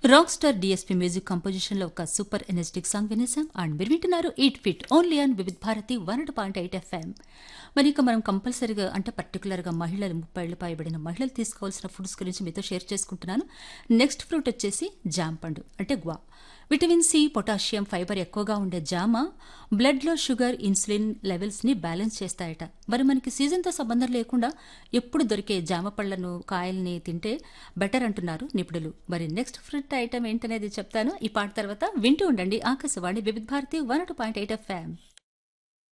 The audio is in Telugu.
rock star DSP music composition లో ఒక సూపర్ ఎనర్జెటిక్ సాంగ్ వినేసాం అండ్ మీరు వింటున్నారు eight fit only on Vividh Bharati one point eight FM మరి ఇక మనం కంపల్సరీగా అంటే పర్టికులర్గా మహిళలు ముప్పై ఏళ్ళు పైబడిన మహిళలు తీసుకోవాల్సిన ఫుడ్స్ గురించి మీతో షేర్ చేసుకుంటున్నాను నెక్స్ట్ ఫ్రూట్ వచ్చేసి జామ పండు అంటే guava vitamin C potassium fiber ఎక్కువగా ఉండే జామ బ్లడ్లో షుగర్ ఇన్సులిన్ లెవెల్స్ని బ్యాలెన్స్ చేస్తాయట మరి మనకి సీజన్తో సంబంధం లేకుండా ఎప్పుడు దొరికే జామ పళ్లను కాయల్ని తింటే బెటర్ అంటున్నారు నిపుణులు మరి నెక్స్ట్ ఫ్రూట్ ఐటమ్ ఏంటనేది చెప్తాను ఈ పాట తర్వాత వింటూ ఉండండి Akashvani Vividh Bharati one point eight FM